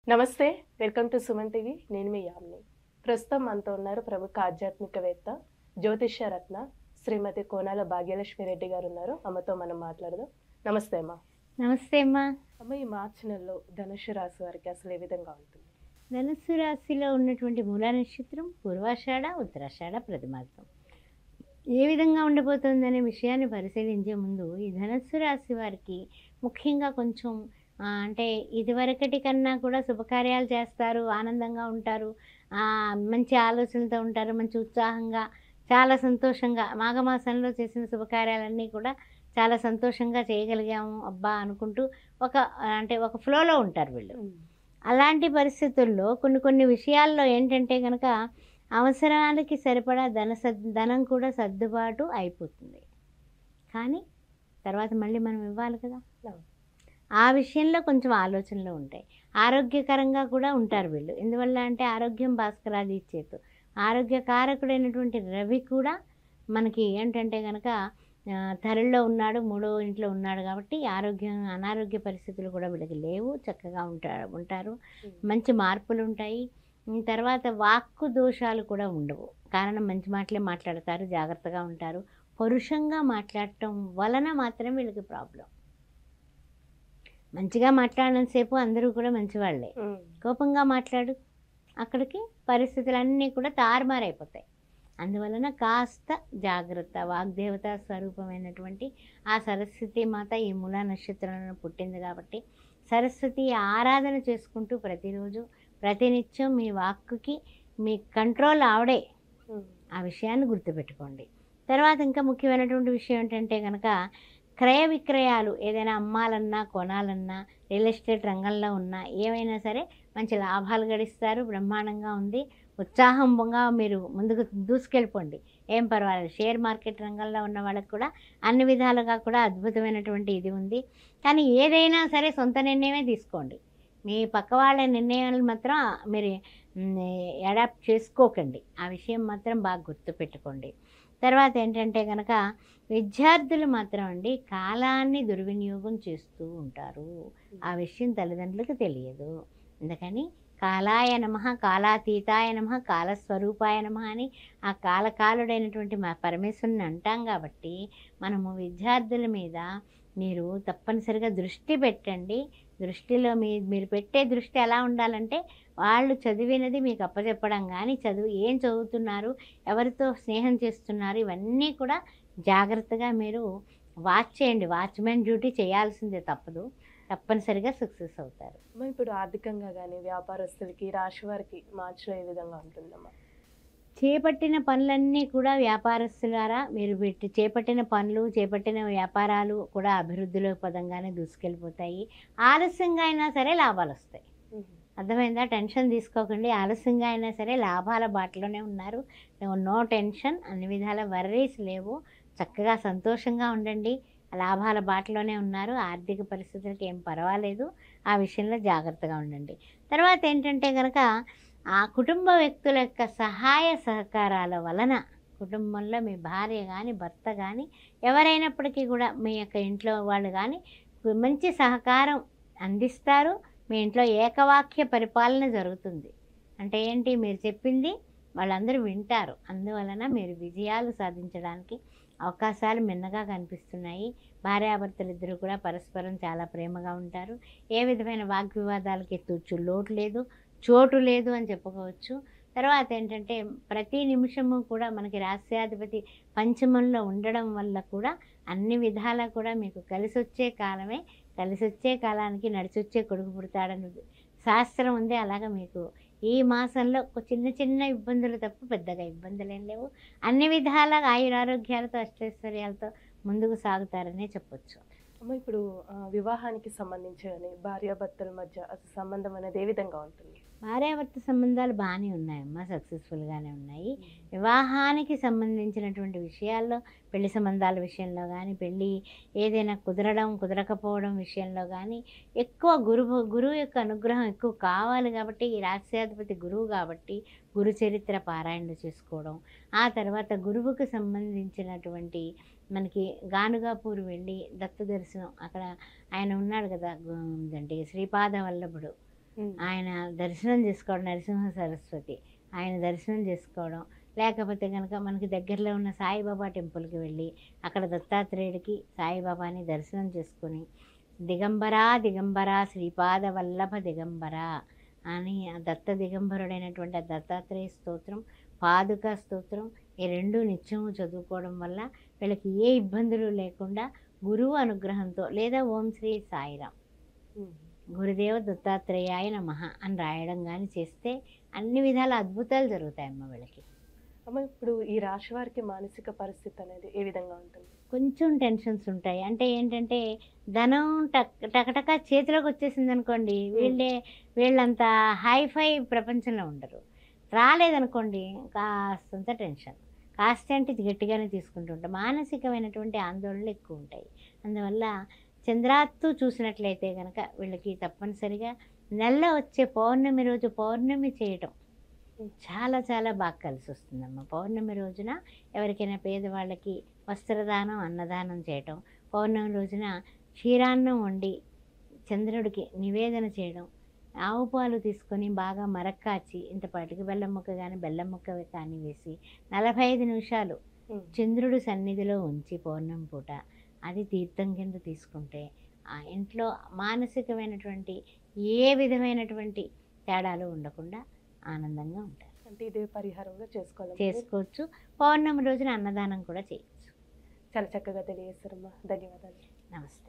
నమస్తే welcome to Suman TV నేను మీ యామ్ని ప్రస్తుతం మనతో ఉన్నారు ప్రముఖ ఆధ్యాత్మికవేత్త జ్యోతిష్య రత్న శ్రీమతి కోనాల భాగ్యలక్ష్మి రెడ్డి గారు ఉన్నారు అమ్మతో మనం మాట్లాడదాం నమస్తే అమ్మ నమస్తే అమ్మా అమ్మ ఈ మార్చి నెలలో ధనుషు రాశి వారికి అసలు ఏ విధంగా ఉంటుంది ధనుస్సు రాశిలో ఉన్నటువంటి మూలా నక్షత్రం పూర్వాషాఢ ఉత్తరాషాఢ ప్రతిమార్థం ఏ విధంగా ఉండబోతుందనే విషయాన్ని పరిశీలించే ముందు ఈ ధనస్సు రాశి వారికి ముఖ్యంగా కొంచెం ఆ, అంటే ఇదివరకటి కన్నా కూడా శుభకార్యాలు చేస్తారు ఆనందంగా ఉంటారు ఆ, మంచి ఆలోచనలతో ఉంటారు మంచి ఉత్సాహంగా చాలా సంతోషంగా మాఘమాసంలో చేసిన శుభకార్యాలన్నీ కూడా చాలా సంతోషంగా చేయగలిగాము అబ్బా అనుకుంటూ ఒక అంటే ఒక ఫ్లోలో ఉంటారు వీళ్ళు అలాంటి పరిస్థితుల్లో కొన్ని కొన్ని విషయాల్లో ఏంటంటే కనుక అవసరాలకి సరిపడా ధన సద్ ధనం కూడా సర్దుబాటు అయిపోతుంది కానీ తర్వాత మళ్ళీ మనం ఇవ్వాలి కదా అవును. ఆ విషయంలో కొంచెం ఆలోచనలు ఉంటాయి ఆరోగ్యకరంగా కూడా ఉంటారు వీళ్ళు ఎందువల్ల అంటే ఆరోగ్యం భాస్కరాది ఇచ్చేతు ఆరోగ్యకారకుడైనటువంటి రవి కూడా మనకి ఏంటంటే కనుక ఆ, ధరల్లో ఉన్నాడు మూడో ఇంట్లో ఉన్నాడు కాబట్టి ఆరోగ్యం అనారోగ్య పరిస్థితులు కూడా వీళ్ళకి లేవు చక్కగా ఉంటారు ఉంటారు మంచి మార్పులు ఉంటాయి ఉమ్, తర్వాత వాక్కు దోషాలు కూడా ఉండవు కారణం మంచి మాటలే మాట్లాడతారు జాగ్రత్తగా ఉంటారు పరుషంగా మాట్లాడటం వలన మాత్రం వీళ్ళకి ప్రాబ్లం మంచిగా మాట్లాడినంతసేపు అందరూ కూడా మంచివాళ్ళే ఉమ్. కోపంగా మాట్లాడు అక్కడికి పరిస్థితులన్నీ కూడా తారుమారైపోతాయి అందువలన కాస్త జాగ్రత్త వాగ్దేవత స్వరూపమైనటువంటి ఆ సరస్వతి మాత ఈ మూలా నక్షత్రంలో పుట్టింది కాబట్టి సరస్వతి ఆరాధన చేసుకుంటూ ప్రతిరోజు ప్రతినిత్యం మీ వాక్కుకి మీ కంట్రోల్ ఆవిడే ఉమ్. ఆ విషయాన్ని గుర్తుపెట్టుకోండి తర్వాత ఇంకా ముఖ్యమైనటువంటి విషయం ఏంటంటే కనుక క్రయ విక్రయాలు ఏదైనా అమ్మాలన్నా కొనాలన్నా రియల్ ఎస్టేట్ రంగంలో ఉన్నా ఏమైనా సరే మంచి లాభాలు గడిస్తారు బ్రహ్మాండంగా ఉంది ఉత్సాహంగా మీరు ముందుకు దూసుకెళ్ళిపోండి ఏం పర్వాలేదు షేర్ మార్కెట్ రంగంలో ఉన్న వాళ్ళకి కూడా అన్ని విధాలుగా కూడా అద్భుతమైనటువంటి ఇది ఉంది కానీ ఏదైనా సరే సొంత నిర్ణయమే తీసుకోండి మీ పక్క వాళ్ళ నిర్ణయాలు మాత్రం మీరు అడాప్ట్ చేసుకోకండి ఆ విషయం మాత్రం బాగా గుర్తుపెట్టుకోండి తర్వాత ఏంటంటే కనుక విద్యార్థులు మాత్రం అండి కాలాన్ని దుర్వినియోగం చేస్తూ ఉంటారు ఆ విషయం తల్లిదండ్రులకు తెలియదు అందుకని కాలాయ నమ కాలాతీతాయ నమ కాలస్వరూపాయ నమ అని ఆ కాలకాలుడైనటువంటి మా పరమేశ్వరుని అంటాం కాబట్టి మనము విద్యార్థుల మీద మీరు తప్పనిసరిగా దృష్టి పెట్టండి దృష్టిలో మీ మీరు పెట్టే దృష్టి ఎలా ఉండాలంటే వాళ్ళు చదివినది మీకు అప్పచెప్పడం కానీ చదువు ఏం చదువుతున్నారు ఎవరితో స్నేహం చేస్తున్నారు ఇవన్నీ కూడా జాగ్రత్తగా మీరు వాచ్ చేయండి వాచ్మెన్ డ్యూటీ చేయాల్సిందే తప్పదు తప్పనిసరిగా సక్సెస్ అవుతారు అమ్మ ఇప్పుడు ఆర్థికంగా కానీ వ్యాపారస్తులకి రాశి వారికి మార్చిలో ఏ విధంగా ఉంటుందమ్మా చేపట్టిన పనులన్నీ కూడా వ్యాపారస్తులారా మీరు పెట్టి చేపట్టిన పనులు చేపట్టిన వ్యాపారాలు కూడా అభివృద్ధిలో పదంగానే దూసుకెళ్ళిపోతాయి ఆలస్యంగా అయినా సరే లాభాలు వస్తాయి ఉమ్. అర్థమైందా టెన్షన్ తీసుకోకండి ఆలస్యంగా అయినా సరే లాభాల బాటలోనే ఉన్నారు నో టెన్షన్ అన్ని విధాల వర్రీస్ లేవు చక్కగా సంతోషంగా ఉండండి లాభాల బాటలోనే ఉన్నారు ఆర్థిక పరిస్థితులకి ఏం పర్వాలేదు ఆ విషయంలో జాగ్రత్తగా ఉండండి తర్వాత ఏంటంటే కనుక ఆ కుటుంబ వ్యక్తుల యొక్క సహాయ సహకారాల వలన కుటుంబంలో మీ భార్య కానీ భర్త కానీ ఎవరైనప్పటికీ కూడా మీ యొక్క ఇంట్లో వాళ్ళు కానీ మంచి సహకారం అందిస్తారు మీ ఇంట్లో ఏకవాక్య పరిపాలన జరుగుతుంది అంటే ఏంటి మీరు చెప్పింది వాళ్ళందరూ వింటారు అందువలన మీరు విజయాలు సాధించడానికి అవకాశాలు మిన్నగా కనిపిస్తున్నాయి భార్యాభర్తలు ఇద్దరు కూడా పరస్పరం చాలా ప్రేమగా ఉంటారు ఏ విధమైన వాగ్వివాదాలకి తూచు లోటు లేదు చోటు లేదు అని చెప్పుకోవచ్చు తర్వాత ఏంటంటే ప్రతి నిమిషము కూడా మనకి రాష్ట్రాధిపతి పంచమంలో ఉండడం వల్ల కూడా అన్ని విధాలా కూడా మీకు కలిసి వచ్చే కాలమే కలిసి వచ్చే కాలానికి నడిచొచ్చే కొడుకు పుడతాడని శాస్త్రం ఉంది అలాగా మీకు ఈ మాసంలో ఒక చిన్న చిన్న ఇబ్బందులు తప్ప పెద్దగా ఇబ్బందులు ఏం లేవు అన్ని విధాల ఆయురారోగ్యాలతో అష్టైశ్వర్యాలతో ముందుకు సాగుతారనే చెప్పొచ్చు అమ్మ ఇప్పుడు ఆ, వివాహానికి సంబంధించి కానీ భార్యాభర్తల మధ్య అసలు సంబంధం అనేది ఏ విధంగా ఉంటుంది భార్యాభర్త సంబంధాలు బాగానే ఉన్నాయమ్మా సక్సెస్ఫుల్గానే ఉన్నాయి వివాహానికి సంబంధించినటువంటి విషయాల్లో పెళ్లి సంబంధాల విషయంలో కానీ పెళ్ళి ఏదైనా కుదరడం కుదరకపోవడం విషయంలో కానీ ఎక్కువ గురువు గురువు యొక్క అనుగ్రహం ఎక్కువ కావాలి కాబట్టి ఈ రాష్ట్రాధిపతి గురువు కాబట్టి గురు చరిత్ర పారాయణలు చేసుకోవడం ఆ తర్వాత గురువుకు సంబంధించినటువంటి మనకి గానుగాపూర్ వెళ్ళి దత్త దర్శనం అక్కడ ఆయన ఉన్నాడు కదా గు- అంటే శ్రీపాద వల్లభుడు ఉమ్. ఆయన దర్శనం చేసుకోవడం నరసింహ సరస్వతి ఆయన దర్శనం చేసుకోవడం లేకపోతే కనుక మనకి దగ్గరలో ఉన్న సాయిబాబా టెంపుల్కి వెళ్ళి అక్కడ దత్తాత్రేయుడికి సాయిబాబాని దర్శనం చేసుకొని దిగంబరా దిగంబరా శ్రీపాద వల్లభ దిగంబరా అని ఆ దత్త దిగంబరుడైనటువంటి ఆ దత్తాత్రేయ స్తోత్రం పాదుక స్తోత్రం ఈ రెండు నిత్యము చదువుకోవడం వల్ల వీళ్ళకి ఏ ఇబ్బందులు లేకుండా గురువు అనుగ్రహంతో లేదా ఓం శ్రీ సాయిరాం ఉమ్. గురుదేవ దత్తాత్రేయాయ నమ అని రాయడం కానీ చేస్తే అన్ని విధాల అద్భుతాలు జరుగుతాయమ్మ వీళ్ళకి అమ్మ ఇప్పుడు ఈ రాశి వారికి మానసిక పరిస్థితి అనేది ఏ విధంగా ఉంటుంది కొంచెం టెన్షన్స్ ఉంటాయి అంటే ఏంటంటే ధనం టక్ టకటక చేతిలోకి వచ్చేసింది అనుకోండి వీళ్ళే వీళ్ళంత హైఫై ప్రపంచంలో ఉండరు రాలేదనుకోండి కాస్తంత టెన్షన్ కాస్త అంటే ఇది గట్టిగానే తీసుకుంటుంటాం మానసికమైనటువంటి ఆందోళనలు ఎక్కువ ఉంటాయి అందువల్ల చంద్రాత్తు చూసినట్లయితే కనుక వీళ్ళకి తప్పనిసరిగా నెల వచ్చే పౌర్ణమి రోజు పౌర్ణమి చేయటం చాలా చాలా బాగా కలిసి వస్తుందమ్మా పౌర్ణమి రోజున ఎవరికైనా పేదవాళ్ళకి వస్త్రదానం అన్నదానం చేయటం పౌర్ణమి రోజున క్షీరాన్నం వండి చంద్రుడికి నివేదన చేయడం ఆవు పాలు తీసుకొని బాగా మరక్కాచి ఇంతపాటికి బెల్లం ముక్క కానీ బెల్లం ముక్క కానీ వేసి నలభై ఐదు నిమిషాలు ఉమ్. చంద్రుడు సన్నిధిలో ఉంచి పౌర్ణమి పూట అది తీర్థం కింద తీసుకుంటే ఆ ఇంట్లో మానసికమైనటువంటి ఏ విధమైనటువంటి తేడాలు ఉండకుండా ఆనందంగా ఉంటారు అంటే ఇదే పరిహారంగా చేసుకోవాలి చేసుకోవచ్చు పౌర్ణమి రోజున అన్నదానం కూడా చేయొచ్చు చాలా చక్కగా తెలియజేస్తారమ్మా ధన్యవాదాలు నమస్తే